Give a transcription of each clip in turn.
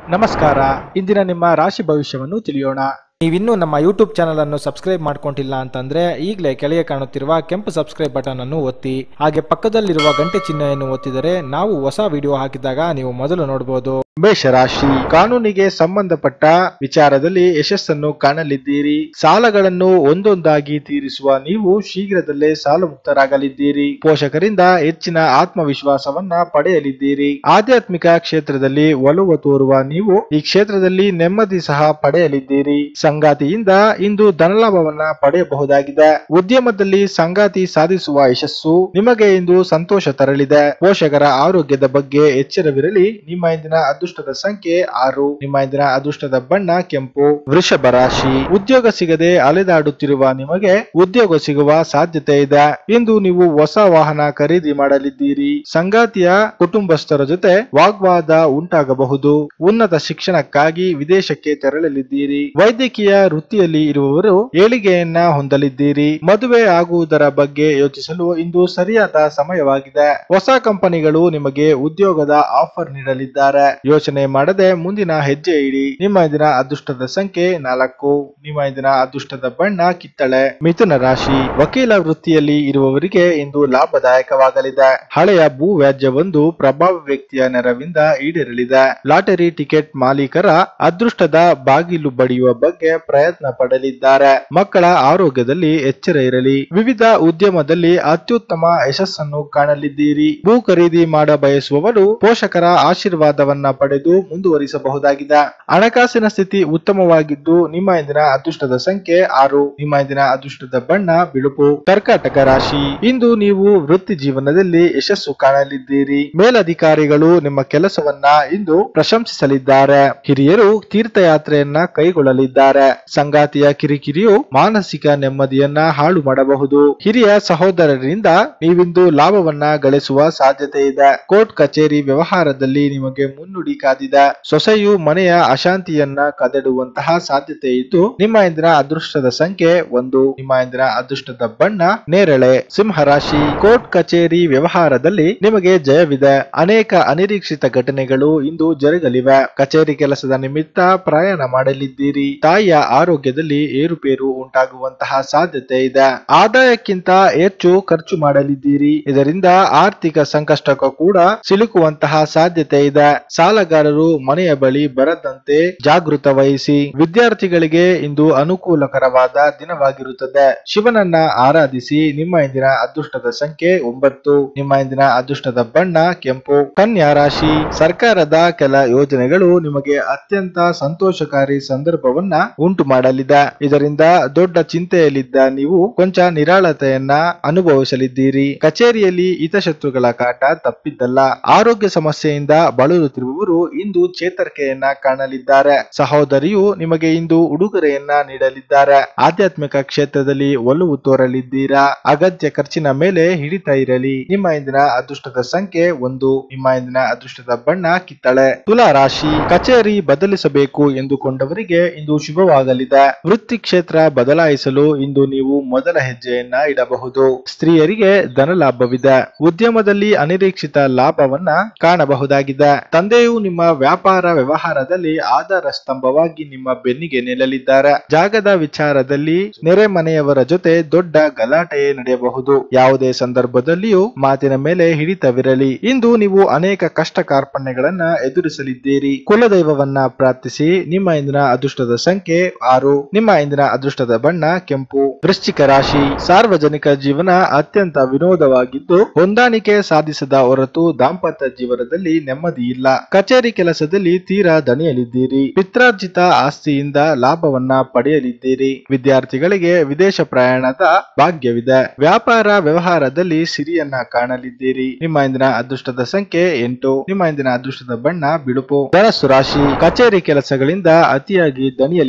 ನಮಸ್ಕಾರ ಇಂದಿನ ನಿಮ್ಮ ರಾಶಿ ಭವಿಷ್ಯವನ್ನು ತಿಳಿಯೋಣ ನೀವಿನ್ನೂ ನಮ್ಮ ಯೂಟ್ಯೂಬ್ ಚಾನಲ್ ಅನ್ನು ಸಬ್ಸ್ಕ್ರೈಬ್ ಮಾಡ್ಕೊಂಡಿಲ್ಲ ಅಂತಂದ್ರೆ ಈಗಲೇ ಕೆಳಗೆ ಕಾಣುತ್ತಿರುವ ಕೆಂಪು ಸಬ್ಸ್ಕ್ರೈಬ್ ಬಟನ್ ಅನ್ನು ಒತ್ತಿ ಹಾಗೆ ಪಕ್ಕದಲ್ಲಿರುವ ಗಂಟೆ ಚಿಹ್ನೆಯನ್ನು ಒತ್ತಿದರೆ ನಾವು ಹೊಸ ವಿಡಿಯೋ ಹಾಕಿದಾಗ ನೀವು ಮೊದಲು ನೋಡಬಹುದು ಮೇಷರಾಶಿ ಕಾನೂನಿಗೆ ಸಂಬಂಧಪಟ್ಟ ವಿಚಾರದಲ್ಲಿ ಯಶಸ್ಸನ್ನು ಕಾಣಲಿದ್ದೀರಿ ಸಾಲಗಳನ್ನು ಒಂದೊಂದಾಗಿ ತೀರಿಸುವ ನೀವು ಶೀಘ್ರದಲ್ಲೇ ಸಾಲ ಮುಕ್ತರಾಗಲಿದ್ದೀರಿ ಪೋಷಕರಿಂದ ಹೆಚ್ಚಿನ ಆತ್ಮವಿಶ್ವಾಸವನ್ನ ಪಡೆಯಲಿದ್ದೀರಿ ಆಧ್ಯಾತ್ಮಿಕ ಕ್ಷೇತ್ರದಲ್ಲಿ ಒಲವು ತೋರುವ ನೀವು ಈ ಕ್ಷೇತ್ರದಲ್ಲಿ ನೆಮ್ಮದಿ ಸಹ ಪಡೆಯಲಿದ್ದೀರಿ ಸಂಗಾತಿಯಿಂದ ಇಂದು ಧನಲಾಭವನ್ನ ಪಡೆಯಬಹುದಾಗಿದೆ ಉದ್ಯಮದಲ್ಲಿ ಸಂಗಾತಿ ಸಾಧಿಸುವ ಯಶಸ್ಸು ನಿಮಗೆ ಇಂದು ಸಂತೋಷ ತರಲಿದೆ ಪೋಷಕರ ಆರೋಗ್ಯದ ಬಗ್ಗೆ ಎಚ್ಚರವಿರಲಿ ನಿಮ್ಮ ಇಂದಿನ ಅದೃಷ್ಟದ ಸಂಖ್ಯೆ ಆರು ನಿಮ್ಮ ಇಂದಿನ ಅದೃಷ್ಟದ ಬಣ್ಣ ಕೆಂಪು ವೃಷಭ ರಾಶಿ ಉದ್ಯೋಗ ಸಿಗದೆ ಅಲೆದಾಡುತ್ತಿರುವ ನಿಮಗೆ ಉದ್ಯೋಗ ಸಿಗುವ ಸಾಧ್ಯತೆ ಇದೆ ಇಂದು ನೀವು ಹೊಸ ವಾಹನ ಖರೀದಿ ಮಾಡಲಿದ್ದೀರಿ ಸಂಗಾತಿಯ ಕುಟುಂಬಸ್ಥರ ಜೊತೆ ವಾಗ್ವಾದ ಉಂಟಾಗಬಹುದು ಉನ್ನತ ಶಿಕ್ಷಣಕ್ಕಾಗಿ ವಿದೇಶಕ್ಕೆ ತೆರಳಲಿದ್ದೀರಿ ವೈದ್ಯಕೀಯ ವೃತ್ತಿಯಲ್ಲಿ ಇರುವವರು ಏಳಿಗೆಯನ್ನ ಹೊಂದಲಿದ್ದೀರಿ ಮದುವೆ ಆಗುವುದರ ಬಗ್ಗೆ ಯೋಚಿಸಲು ಇಂದು ಸರಿಯಾದ ಸಮಯವಾಗಿದೆ ಹೊಸ ಕಂಪನಿಗಳು ನಿಮಗೆ ಉದ್ಯೋಗದ ಆಫರ್ ನೀಡಲಿದ್ದಾರೆ ಯೋಚನೆ ಮಾಡದೆ ಮುಂದಿನ ಹೆಜ್ಜೆ ಇಡಿ ನಿಮ್ಮ ಇಂದಿನ ಅದೃಷ್ಟದ ಸಂಖ್ಯೆ ನಾಲ್ಕು ನಿಮ್ಮ ಇಂದಿನ ಅದೃಷ್ಟದ ಬಣ್ಣ ಕಿತ್ತಳೆ ಮಿಥುನ ರಾಶಿ ವಕೀಲ ವೃತ್ತಿಯಲ್ಲಿ ಇರುವವರಿಗೆ ಇಂದು ಲಾಭದಾಯಕವಾಗಲಿದೆ ಹಳೆಯ ಭೂ ವ್ಯಾಜ್ಯವೊಂದು ಪ್ರಭಾವ ವ್ಯಕ್ತಿಯ ನೆರವಿಂದ ಈಡೇರಲಿದೆ ಲಾಟರಿ ಟಿಕೆಟ್ ಮಾಲೀಕರ ಅದೃಷ್ಟದ ಬಾಗಿಲು ಬಡಿಯುವ ಬಗ್ಗೆ ಪ್ರಯತ್ನ ಪಡಲಿದ್ದಾರೆ ಮಕ್ಕಳ ಆರೋಗ್ಯದಲ್ಲಿ ಎಚ್ಚರ ಇರಲಿ ವಿವಿಧ ಉದ್ಯಮದಲ್ಲಿ ಅತ್ಯುತ್ತಮ ಯಶಸ್ಸನ್ನು ಕಾಣಲಿದ್ದೀರಿ ಭೂ ಖರೀದಿ ಮಾಡ ಬಯಸುವವರು ಪೋಷಕರ ಆಶೀರ್ವಾದವನ್ನ ಪಡೆದು ಮುಂದುವರಿಸಬಹುದಾಗಿದೆ ಹಣಕಾಸಿನ ಸ್ಥಿತಿ ಉತ್ತಮವಾಗಿದ್ದು ನಿಮ್ಮ ಇಂದಿನ ಅದೃಷ್ಟದ ಸಂಖ್ಯೆ ಆರು ನಿಮ್ಮ ಇಂದಿನ ಅದೃಷ್ಟದ ಬಣ್ಣ ಬಿಳುಪು ಕರ್ಕಾಟಕ ರಾಶಿ ಇಂದು ನೀವು ವೃತ್ತಿ ಜೀವನದಲ್ಲಿ ಯಶಸ್ಸು ಕಾಣಲಿದ್ದೀರಿ ಮೇಲಧಿಕಾರಿಗಳು ನಿಮ್ಮ ಕೆಲಸವನ್ನ ಇಂದು ಪ್ರಶಂಸಿಸಲಿದ್ದಾರೆ ಹಿರಿಯರು ತೀರ್ಥಯಾತ್ರೆಯನ್ನ ಕೈಗೊಳ್ಳಲಿದ್ದಾರೆ ಸಂಗಾತಿಯ ಕಿರಿಕಿರಿಯು ಮಾನಸಿಕ ನೆಮ್ಮದಿಯನ್ನ ಹಾಳು ಮಾಡಬಹುದು ಹಿರಿಯ ಸಹೋದರರಿಂದ ನೀವಿಂದು ಲಾಭವನ್ನ ಗಳಿಸುವ ಸಾಧ್ಯತೆ ಇದೆ ಕೋರ್ಟ್ ಕಚೇರಿ ವ್ಯವಹಾರದಲ್ಲಿ ನಿಮಗೆ ಮುನ್ನುಡಿ ಕಾದಿದೆ ಸೊಸೆಯು ಮನೆಯ ಅಶಾಂತಿಯನ್ನ ಕದಡುವಂತಹ ಸಾಧ್ಯತೆ ಇದ್ದು ನಿಮ್ಮ ಇಂದಿನ ಅದೃಷ್ಟದ ಸಂಖ್ಯೆ ಒಂದು ನಿಮ್ಮ ಇಂದಿನ ಅದೃಷ್ಟದ ಬಣ್ಣ ನೇರಳೆ ಸಿಂಹರಾಶಿ ಕೋರ್ಟ್ ಕಚೇರಿ ವ್ಯವಹಾರದಲ್ಲಿ ನಿಮಗೆ ಜಯವಿದೆ ಅನೇಕ ಅನಿರೀಕ್ಷಿತ ಘಟನೆಗಳು ಇಂದು ಜರುಗಲಿವೆ ಕಚೇರಿ ಕೆಲಸದ ನಿಮಿತ್ತ ಪ್ರಯಾಣ ಮಾಡಲಿದ್ದೀರಿ ತಾಯಿಯ ಆರೋಗ್ಯದಲ್ಲಿ ಏರುಪೇರು ಉಂಟಾಗುವಂತಹ ಸಾಧ್ಯತೆ ಇದೆ ಆದಾಯಕ್ಕಿಂತ ಹೆಚ್ಚು ಖರ್ಚು ಮಾಡಲಿದ್ದೀರಿ ಇದರಿಂದ ಆರ್ಥಿಕ ಸಂಕಷ್ಟಕ್ಕೂ ಕೂಡ ಸಿಲುಕುವಂತಹ ಸಾಧ್ಯತೆ ಇದೆ ಸಾಲಗಾರರು ಮನೆಯ ಬಳಿ ಬರದಂತೆ ಜಾಗೃತ ವಹಿಸಿ ವಿದ್ಯಾರ್ಥಿಗಳಿಗೆ ಇಂದು ಅನುಕೂಲಕರವಾದ ದಿನವಾಗಿರುತ್ತದೆ ಶಿವನನ್ನ ಆರಾಧಿಸಿ ನಿಮ್ಮ ಇಂದಿನ ಅದೃಷ್ಟದ ಸಂಖ್ಯೆ ಒಂಬತ್ತು ನಿಮ್ಮ ಇಂದಿನ ಅದೃಷ್ಟದ ಬಣ್ಣ ಕೆಂಪು ಕನ್ಯಾ ರಾಶಿ ಸರ್ಕಾರದ ಕೆಲ ಯೋಜನೆಗಳು ನಿಮಗೆ ಅತ್ಯಂತ ಸಂತೋಷಕಾರಿ ಸಂದರ್ಭವನ್ನ ಉಂಟು ಮಾಡಲಿದೆ ಇದರಿಂದ ದೊಡ್ಡ ಚಿಂತೆಯಲ್ಲಿದ್ದ ನೀವು ಕೊಂಚ ನಿರಾಳತೆಯನ್ನ ಅನುಭವಿಸಲಿದ್ದೀರಿ ಕಚೇರಿಯಲ್ಲಿ ಹಿತಶತ್ರುಗಳ ಕಾಟ ತಪ್ಪಿದ್ದಲ್ಲ ಆರೋಗ್ಯ ಸಮಸ್ಯೆಯಿಂದ ಬಳಲುತ್ತಿರುವವರು ಇಂದು ಚೇತರಿಕೆಯನ್ನ ಕಾಣಲಿದ್ದಾರೆ ಸಹೋದರಿಯು ನಿಮಗೆ ಇಂದು ಉಡುಗೊರೆಯನ್ನ ನೀಡಲಿದ್ದಾರೆ ಆಧ್ಯಾತ್ಮಿಕ ಕ್ಷೇತ್ರದಲ್ಲಿ ಒಲವು ತೋರಲಿದ್ದೀರಾ ಅಗತ್ಯ ಖರ್ಚಿನ ಮೇಲೆ ಹಿಡಿತಾ ಇರಲಿ ನಿಮ್ಮ ಇಂದಿನ ಅದೃಷ್ಟದ ಸಂಖ್ಯೆ ಒಂದು ನಿಮ್ಮ ಇಂದಿನ ಅದೃಷ್ಟದ ಬಣ್ಣ ಕಿತ್ತಳೆ ತುಲಾ ರಾಶಿ ಕಚೇರಿ ಬದಲಿಸಬೇಕು ಎಂದುಕೊಂಡವರಿಗೆ ಇಂದು ಶುಭವಾಗಲಿದೆ ವೃತ್ತಿ ಕ್ಷೇತ್ರ ಬದಲಾಯಿಸಲು ಇಂದು ನೀವು ಮೊದಲ ಹೆಜ್ಜೆಯನ್ನ ಇಡಬಹುದು ಸ್ತ್ರೀಯರಿಗೆ ಧನ ಲಾಭವಿದೆ ಉದ್ಯಮದಲ್ಲಿ ಅನಿರೀಕ್ಷಿತ ಲಾಭವನ್ನ ಕಾಣಬಹುದಾಗಿದೆ ತಂದೆಯು ನಿಮ್ಮ ವ್ಯಾಪಾರ ವ್ಯವಹಾರದಲ್ಲಿ ಆಧಾರ ಸ್ತಂಭವಾಗಿ ನಿಮ್ಮ ಬೆನ್ನಿಗೆ ನಿಲ್ಲಲಿದ್ದಾರೆ ಜಾಗದ ವಿಚಾರದಲ್ಲಿ ನೆರೆ ಮನೆಯವರ ಜೊತೆ ದೊಡ್ಡ ಗಲಾಟೆ ನಡೆಯಬಹುದು ಯಾವುದೇ ಸಂದರ್ಭದಲ್ಲಿಯೂ ಮಾತಿನ ಮೇಲೆ ಹಿಡಿತವಿರಲಿ ಇಂದು ನೀವು ಅನೇಕ ಕಷ್ಟ ಕಾರ್ಪಣ್ಯಗಳನ್ನ ಎದುರಿಸಲಿದ್ದೀರಿ ಕುಲದೈವವನ್ನ ಪ್ರಾರ್ಥಿಸಿ ನಿಮ್ಮ ಇಂದಿನ ಅದೃಷ್ಟದ ಸಂಖ್ಯೆ ಆರು ನಿಮ್ಮ ಇಂದಿನ ಅದೃಷ್ಟದ ಬಣ್ಣ ಕೆಂಪು ವೃಶ್ಚಿಕ ರಾಶಿ ಸಾರ್ವಜನಿಕ ಜೀವನ ಅತ್ಯಂತ ವಿನೋದವಾಗಿದ್ದು ಹೊಂದಾಣಿಕೆ ಸಾಧಿಸದ ಹೊರತು ದಾಂಪತ್ಯ ಜೀವನದಲ್ಲಿ ನೆಮ್ಮದಿ ಇಲ್ಲ ಕಚೇರಿ ಕೆಲಸದಲ್ಲಿ ತೀರಾ ದಣಿಯಲಿದ್ದೀರಿ ಪಿತ್ರಾರ್ಜಿತ ಆಸ್ತಿಯಿಂದ ಲಾಭವನ್ನ ಪಡೆಯಲಿದ್ದೀರಿ ವಿದ್ಯಾರ್ಥಿಗಳಿಗೆ ವಿದೇಶ ಪ್ರಯಾಣದ ಭಾಗ್ಯವಿದೆ ವ್ಯಾಪಾರ ವ್ಯವಹಾರದಲ್ಲಿ ಸಿರಿಯನ್ನ ಕಾಣಲಿದ್ದೀರಿ ನಿಮ್ಮ ಇಂದಿನ ಅದೃಷ್ಟದ ಸಂಖ್ಯೆ ಎಂಟು ನಿಮ್ಮ ಇಂದಿನ ಅದೃಷ್ಟದ ಬಣ್ಣ ಬಿಳುಪು ಧನಸ್ಸು ರಾಶಿ ಕಚೇರಿ ಕೆಲಸಗಳಿಂದ ಅತಿಯಾಗಿ ದಣಿಯಲಿದ್ದೀರಿ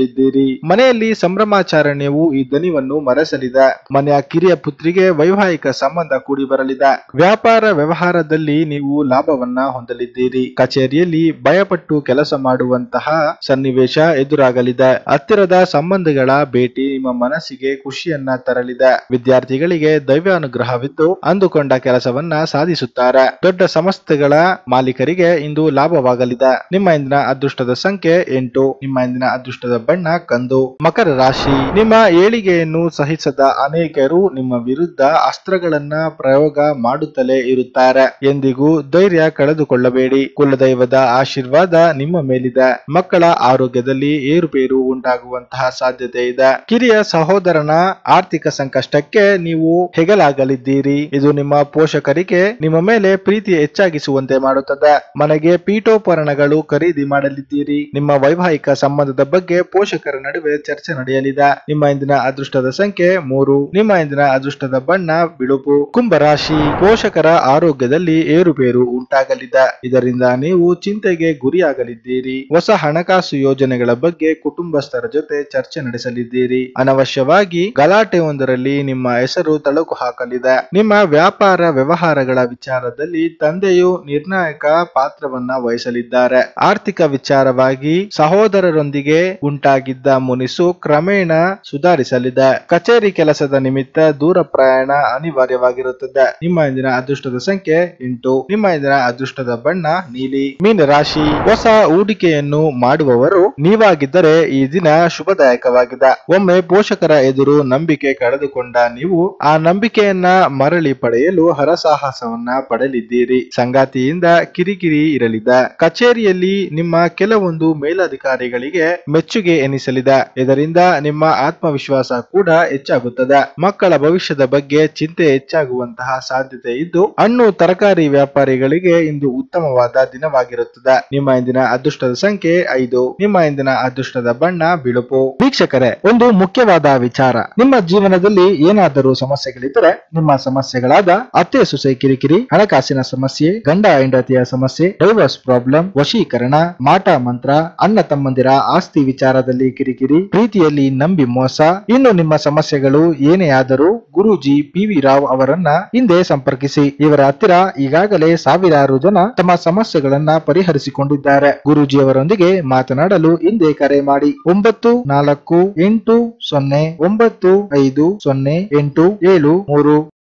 ಹೊಂದಲಿದ್ದೀರಿ ಮನೆಯಲ್ಲಿ ಸಂಭ್ರಮಾಚರಣೆಯು ಈ ದನಿವನ್ನು ಮರೆಸಲಿದೆ ಮನೆಯ ಕಿರಿಯ ಪುತ್ರಿಗೆ ವೈವಾಹಿಕ ಸಂಬಂಧ ಕೂಡಿ ಬರಲಿದೆ ವ್ಯಾಪಾರ ವ್ಯವಹಾರದಲ್ಲಿ ನೀವು ಲಾಭವನ್ನ ಹೊಂದಲಿದ್ದೀರಿ ಕಚೇರಿಯಲ್ಲಿ ಭಯಪಟ್ಟು ಕೆಲಸ ಮಾಡುವಂತಹ ಸನ್ನಿವೇಶ ಎದುರಾಗಲಿದೆ ಹತ್ತಿರದ ಸಂಬಂಧಗಳ ಭೇಟಿ ನಿಮ್ಮ ಮನಸ್ಸಿಗೆ ಖುಷಿಯನ್ನ ತರಲಿದೆ ವಿದ್ಯಾರ್ಥಿಗಳಿಗೆ ದೈವಾನುಗ್ರಹವಿದ್ದು ಅಂದುಕೊಂಡ ಕೆಲಸವನ್ನ ಸಾಧಿಸುತ್ತಾರೆ ದೊಡ್ಡ ಸಂಸ್ಥೆಗಳ ಮಾಲೀಕರಿಗೆ ಇಂದು ಲಾಭವಾಗಲಿದೆ ನಿಮ್ಮ ಇಂದಿನ ಅದೃಷ್ಟದ ಸಂಖ್ಯೆ ಎಂಟು ನಿಮ್ಮ ಇಂದಿನ ಅದೃಷ್ಟದ ಬಣ್ಣ ಕಂದು ಮಕರ ರಾಶಿ ನಿಮ್ಮ ಏಳಿಗೆಯನ್ನು ಸಹಿಸದ ಅನೇಕರು ನಿಮ್ಮ ವಿರುದ್ಧ ಅಸ್ತ್ರಗಳನ್ನ ಪ್ರಯೋಗ ಮಾಡುತ್ತಲೇ ಇರುತ್ತಾರೆ ಎಂದಿಗೂ ಧೈರ್ಯ ಕಳೆದುಕೊಳ್ಳಬೇಡಿ ಕುಲದೈವದ ಆಶೀರ್ವಾದ ನಿಮ್ಮ ಮೇಲಿದೆ ಮಕ್ಕಳ ಆರೋಗ್ಯದಲ್ಲಿ ಏರುಪೇರು ಉಂಟಾಗುವಂತಹ ಸಾಧ್ಯತೆ ಇದೆ ಕಿರಿಯ ಸಹೋದರನ ಆರ್ಥಿಕ ಸಂಕಷ್ಟಕ್ಕೆ ನೀವು ಹೆಗಲಾಗಲಿದ್ದೀರಿ ಇದು ನಿಮ್ಮ ಪೋಷಕರಿಗೆ ನಿಮ್ಮ ಮೇಲೆ ಪ್ರೀತಿ ಹೆಚ್ಚಾಗಿಸುವಂತೆ ಮಾಡುತ್ತದೆ ಮನೆಗೆ ಪೀಠೋಪಕರಣಗಳು ಖರೀದಿ ಮಾಡಲಿದ್ದೀರಿ ನಿಮ್ಮ ವೈವಾಹಿಕ ಸಂಬಂಧದ ಬಗ್ಗೆ ಪೋಷಕರ ನಡುವೆ ಚರ್ಚೆ ನಡೆಯಲಿದೆ ನಿಮ್ಮ ಇಂದಿನ ಅದೃಷ್ಟದ ಸಂಖ್ಯೆ ಮೂರು ನಿಮ್ಮ ಇಂದಿನ ಅದೃಷ್ಟದ ಬಣ್ಣ ಬಿಳುಪು ಕುಂಭರಾಶಿ ಪೋಷಕರ ಆರೋಗ್ಯದಲ್ಲಿ ಏರುಪೇರು ಉಂಟಾಗಲಿದೆ ಇದರಿಂದ ನೀವು ಚಿಂತೆಗೆ ಗುರಿಯಾಗಲಿದ್ದೀರಿ ಹೊಸ ಹಣಕಾಸು ಯೋಜನೆಗಳ ಬಗ್ಗೆ ಕುಟುಂಬಸ್ಥರ ಜೊತೆ ಚರ್ಚೆ ನಡೆಸಲಿದ್ದೀರಿ ಅನವಶ್ಯವಾಗಿ ಗಲಾಟೆ ಒಂದರಲ್ಲಿ ನಿಮ್ಮ ಹೆಸರು ತಳುಕು ಹಾಕಲಿದೆ ನಿಮ್ಮ ವ್ಯಾಪಾರ ವ್ಯವಹಾರಗಳ ವಿಚಾರದಲ್ಲಿ ತಂದೆಯು ನಿರ್ಣಾಯಕ ಪಾತ್ರವನ್ನ ವಹಿಸಲಿದ್ದಾರೆ ಆರ್ಥಿಕ ವಿಚಾರವಾಗಿ ಸಹೋದರರೊಂದಿಗೆ ಉಂಟಾಗಿದ್ದ ಮುನಿಸು ಕ್ರಮೇಣ ಸುಧಾರಿಸಲಿದೆ ಕಚೇರಿ ಕೆಲಸದ ನಿಮಿತ್ತ ದೂರ ಪ್ರಯಾಣ ಅನಿವಾರ್ಯವಾಗಿರುತ್ತದೆ ನಿಮ್ಮ ಇಂದಿನ ಅದೃಷ್ಟದ ಸಂಖ್ಯೆ ಎಂಟು ನಿಮ್ಮ ಇಂದಿನ ಅದೃಷ್ಟದ ಬಣ್ಣ ನೀಲಿ ಮೀನ ರಾಶಿ ಹೊಸ ಹೂಡಿಕೆಯನ್ನು ಮಾಡುವವರು ನೀವಾಗಿದ್ದರೆ ಈ ದಿನ ಶುಭದಾಯಕವಾಗಿದೆ ಒಮ್ಮೆ ಪೋಷಕರ ಎದುರು ನಂಬಿಕೆ ಕಳೆದುಕೊಂಡ ನೀವು ಆ ನಂಬಿಕೆಯನ್ನ ಮರಳಿ ಪಡೆಯಲು ಹರಸಾಹಸವನ್ನ ಪಡೆಯಲಿದ್ದೀರಿ ಸಂಗಾತಿಯಿಂದ ಕಿರಿಕಿರಿ ಇರಲಿದೆ ಕಚೇರಿಯಲ್ಲಿ ನಿಮ್ಮ ಕೆಲವೊಂದು ಮೇಲಧಿಕಾರಿಗಳಿಗೆ ಮೆಚ್ಚುಗೆ ಎನಿಸಲಿದೆ ಇದರಿಂದ ನಿಮ್ಮ ಆತ್ಮವಿಶ್ವಾಸ ಕೂಡ ಹೆಚ್ಚಾಗುತ್ತದೆ ಮಕ್ಕಳ ಭವಿಷ್ಯದ ಬಗ್ಗೆ ಚಿಂತೆ ಹೆಚ್ಚಾಗುವಂತಹ ಸಾಧ್ಯತೆ ಇದ್ದು ಹಣ್ಣು ತರಕಾರಿ ವ್ಯಾಪಾರಿಗಳಿಗೆ ಇಂದು ಉತ್ತಮವಾದ ದಿನವಾಗಿರುತ್ತದೆ ನಿಮ್ಮ ಇಂದಿನ ಅದೃಷ್ಟದ ಸಂಖ್ಯೆ ಐದು ನಿಮ್ಮ ಇಂದಿನ ಅದೃಷ್ಟದ ಬಣ್ಣ ಬಿಳುಪು ವೀಕ್ಷಕರೇ ಒಂದು ಮುಖ್ಯವಾದ ವಿಚಾರ ನಿಮ್ಮ ಜೀವನದಲ್ಲಿ ಏನಾದರೂ ಸಮಸ್ಯೆಗಳಿದ್ದರೆ ನಿಮ್ಮ ಸಮಸ್ಯೆಗಳಾದ ಅತ್ತೆ ಸೊಸೆ ಕಿರಿಕಿರಿ ಹಣಕಾಸಿನ ಸಮಸ್ಯೆ ಗಂಡ ಹೆಂಡತಿಯ ಸಮಸ್ಯೆ ಡೈವರ್ಸ್ ಪ್ರಾಬ್ಲಮ್ ವಶೀಕರಣ ಮಾಟ ಮಂತ್ರ ಅಣ್ಣ ತಮ್ಮಂದಿರ ಆಸ್ತಿ ವಿಚಾರದಲ್ಲಿ ಕಿರಿಕಿರಿ ಪ್ರೀತಿಯಲ್ಲಿ ನಂಬಿ ಮೋಸ ಇನ್ನು ನಿಮ್ಮ ಸಮಸ್ಯೆಗಳು ಏನೇ ಆದರೂ ಗುರೂಜಿ ಪಿ ವಿ ರಾವ್ ಅವರನ್ನ ಹಿಂದೆ ಸಂಪರ್ಕಿಸಿ ಇವರ ಹತ್ತಿರ ಈಗಾಗಲೇ ಸಾವಿರಾರು ಜನ ತಮ್ಮ ಸಮಸ್ಯೆಗಳನ್ನ ಪರಿಹರಿಸಿಕೊಂಡಿದ್ದಾರೆ ಗುರೂಜಿಯವರೊಂದಿಗೆ ಮಾತನಾಡಲು ಹಿಂದೆ ಕರೆ ಮಾಡಿ ಒಂಬತ್ತು ನಾಲ್ಕು ಎಂಟು ಸೊನ್ನೆ ಒಂಬತ್ತು ಐದು ಸೊನ್ನೆ ಎಂಟು ಏಳು ಮೂರು